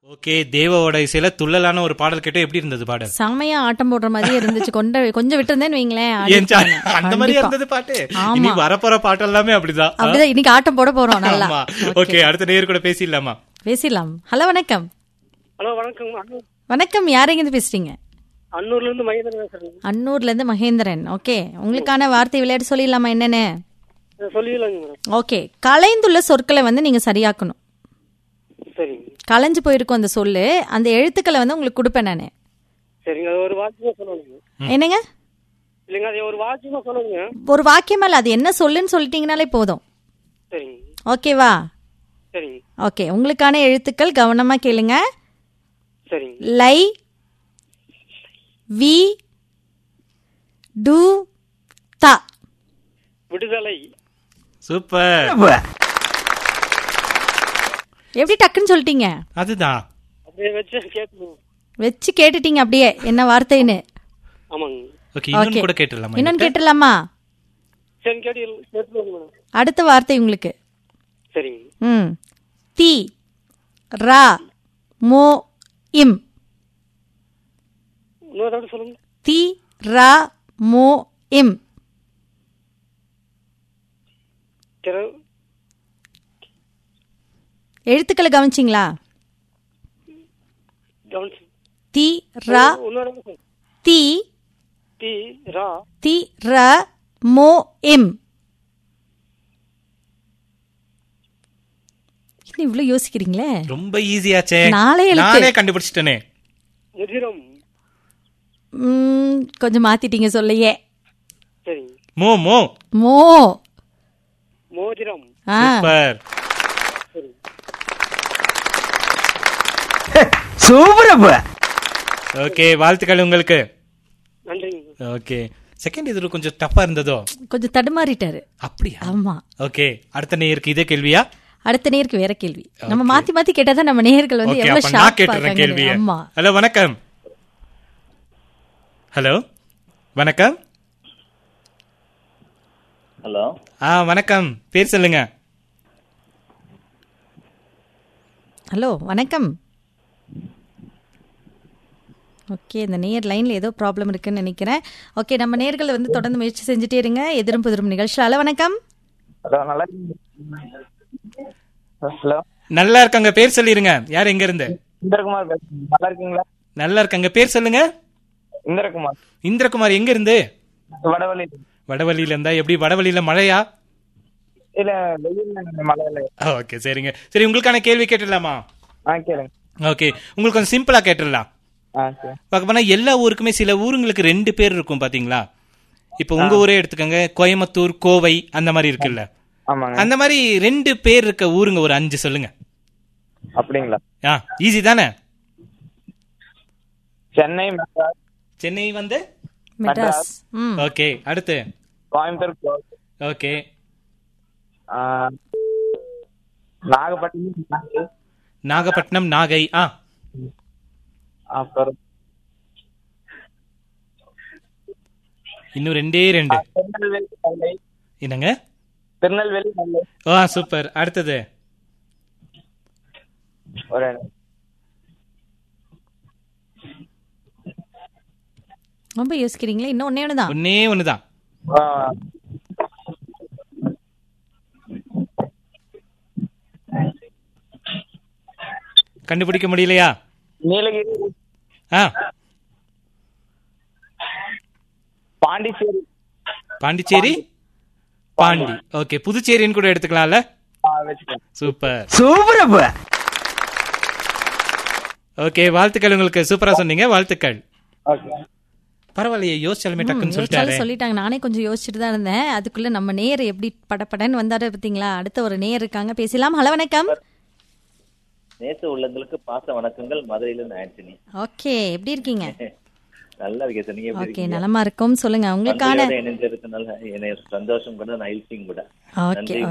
Okay தேவாவோட இசையில துள்ளலான ஒரு பாடல் கேட்டு எப்படி இருந்தது பாடல் செமையா ஆட்டம் போடுற மாதிரியே இருந்துச்சு கொண்ட கொஞ்சம் விட்டுருந்தேன்னு வைங்களேன் ஆடி ஏன் சா- இருப்பாங்க. அந்த மாதிரி கண்டிப்பா. இருந்தது பாட்டு ஆமா. இனி வரப்போற பாட்டு எல்லாமே அப்படிதான் அப்படிதான் இன்னைக்கு ஆட்டம் போட போறோம் நல்லா ஆமா ஓகே அடுத்த நேர் கூட பேசிடலாமா பேசிடலாம் ஹலோ வணக்கம் ஹலோ வணக்கம் அண்ணூர் வணக்கம் யாரெங்க இருந்து பேசுறீங்க அன்னூர்ல இருந்து மகேந்திரன் பேசுறேன் அன்னூர்ல இருந்து மகேந்திரன் ஓகே உங்களுக்கான வார்த்தை விளையாட்டு சொல்லிடலாமா என்னன்னு சொல்லிடலாங்க மேடம் ஓகே கலைந்துள்ள சொற்களை வந்து நீங்க சரியாக்கணும் சரிங்க கலைஞ்சு போயிருக்கும் அந்த சொல்லு அந்த எழுத்துக்களை வந்து உங்களுக்கு கொடுப்பேன் நானு சரிங்க அது ஒரு வாக்கியமா சொல்லணுங்க என்னங்க இல்லைங்க அது ஒரு வாக்கியமா சொல்லணுங்க ஒரு வாக்கியமா இல்ல அது என்ன சொல்லுன்னு சொல்லிட்டீங்கனாலே போதும் சரிங்க ஓகேவா சரிங்க ஓகே உங்களுக்கான எழுத்துக்கள் கவனமா கேளுங்க சரிங்க லை வி டு த விடுதலை சூப்பர் எப்படி டக்குன்னு சொல்லிட்டீங்க அதுதான் அப்படியே வச்சு கேட்கணும் வச்சு கேட்டுட்டீங்க அப்படியே என்ன வார்த்தைன்னு ஆமாங்க ஓகே இன்னொன்னு Okay. கூட கேட்டுடலாமா இன்னொன்னு கேட்டுடலாமா சரி கேட்டு கேட்டுருங்க மேடம் அடுத்த வார்த்தை உங்களுக்கு சரிங்க ம் தி ரா மோ இம் இன்னொரு தடவை சொல்லுங்க தி ரா மோ இம் திற எழுத்துக்களை கவனிச்சிங்களா கவனிச்சு தி ரா இன்னொரு தடவை சொல்லுங்க. தி டி ரா தி ர மோ இம் என்ன இவ்வளவு யோசிக்கிறீங்களே ரொம்ப ஈஸியாச்சே நாலே எழுத்து. நானே கண்டுபிடிச்சிட்டேனே முதிரம் ம், கொஞ்சம் மாத்திட்டீங்க சொல்லையே சரிங்க மோ மோ மோ மோதிரம் ஆ சூப்பர் சரிங்க ஓகே வாழ்த்துக்கள் உங்களுக்கு நன்றிங்க ஓகே செகண்ட் இது கொஞ்சம் டஃபா இருந்ததோ கொஞ்சம் தடுமாறிட்டாரு அப்படியா ஆமா ஓகே அடுத்த நேருக்கு இதே கேள்வியா அடுத்த நேருக்கு வேற கேள்வி நம்ம மாத்தி மாத்தி கேட்டாதான் நம்ம நேயர்கள் வந்து ஓகே எவ்வளவு அப்ப நான் ஷார்ப்பா கேட்டுறேன் இருக்காங்க கேள்வியை ஆமா ஹலோ வணக்கம் ஹலோ வணக்கம் ஹலோ ஆ வணக்கம் பேர் சொல்லுங்க ஹலோ வணக்கம் ஓகே இந்த நேர் லைன்ல ஏதோ ப்ராப்ளம் இருக்குன்னு நினைக்கிறேன் ஓகே நம்ம நேர்கள் வந்து தொடர்ந்து முயற்சி செஞ்சுட்டே இருங்க எதிரும் புதிரும் நிகழ்ச்சி ஹலோ வணக்கம் ஹலோ நல்லா ஹலோ நல்லா இருக்காங்க பேர் சொல்லிருங்க யார் எங்க இருந்து இந்திரகுமார் பேசுறேன் நல்லா இருக்கீங்களா நல்லா இருக்காங்க பேர் சொல்லுங்க இந்திரகுமார் இந்திரகுமார் எங்க இருந்து வடவழி வடவழியில இருந்தா எப்படி வடவழியில மழையா இல்ல வெயில் மழை இல்லை ஓகே சரிங்க சரி உங்களுக்கான கேள்வி கேட்டுடலாமா ஆ கேளுங்க ஓகே உங்களுக்கு கொஞ்சம் சிம்பிளா கேட்டுடலாம் ஆ சரி பார்க்க போனா எல்லா ஊருக்குமே சில ஊருங்களுக்கு ரெண்டு பேர் இருக்கும் பாத்தீங்களா இப்போ உங்க ஊரே எடுத்துக்கோங்க கோயம்புத்தூர் கோவை அந்த மாதிரி இருக்குல்ல ஆமாங்க அந்த மாதிரி ரெண்டு பேர் இருக்க ஊருங்க ஒரு அஞ்சு சொல்லுங்க அப்படிங்களா ஆ ஈஸி தானே சென்னை மெட்ராஸ் சென்னை வந்து மெட்ராஸ் ம் ஓகே அடுத்து கோயம்புத்தூர் கோவை, ஓகே ஆ, நாகப்பட்டினம் நாகப்பட்டினம் நாகை ஆ அப்புறம் இன்னும் ரெண்டே ரெண்டு திருநெல்வேலி நெல்லை என்னங்க திருநெல்வேலி நெல்லை ஆ சூப்பர் அடுத்தது ஒரு ரொம்ப யோசிக்கிறீங்களே இன்னும் ஒன்னே ஒண்ணுதான் ஒன்னே ஒண்ணுதான் ஆ, கண்டுபிடிக்க முடியலையா நீலகிரி ஆ பாண்டிச்சேரி பாண்டிச்சேரி பாண்டி ஓகே புதுச்சேரின்னு கூட எடுத்துக்கலாம்ல ஆ, வச்சுக்கோங்க சூப்பர் ஓகே வாழ்த்துக்கள் உங்களுக்கு சூப்பரா சொன்னீங்க வாழ்த்துக்கள் ஓகே பரவாயில்லையே யோசிச்சாலுமே டக்குன்னு யோசிச்சாலும் சொல்லிட்டாரு சொல்லிட்டாங்க நானே கொஞ்சம் யோசிச்சுட்டு தான் இருந்தேன் அதுக்குள்ள நம்ம நேர் எப்படி படப்படன்னு வந்தாரு பாத்தீங்களா அடுத்த ஒரு நேர் இருக்காங்க பேசலாம் ஹலோ வணக்கம் நேச உள்ளங்களுக்கு பாச வணக்கங்கள் மதுரையிலிருந்து ஆண்டனி ஓகே எப்படி இருக்கீங்க நல்லா இருக்கேன் சார் நீங்க எப்படி ஓகே இருக்கீங்க நலமா இருக்கும் சொல்லுங்க உங்களுக்கான பண்பையோட இணைந்து இருக்கனால எனக்கு சந்தோஷம் கூட மகிழ்ச்சியும் கூட ஓகே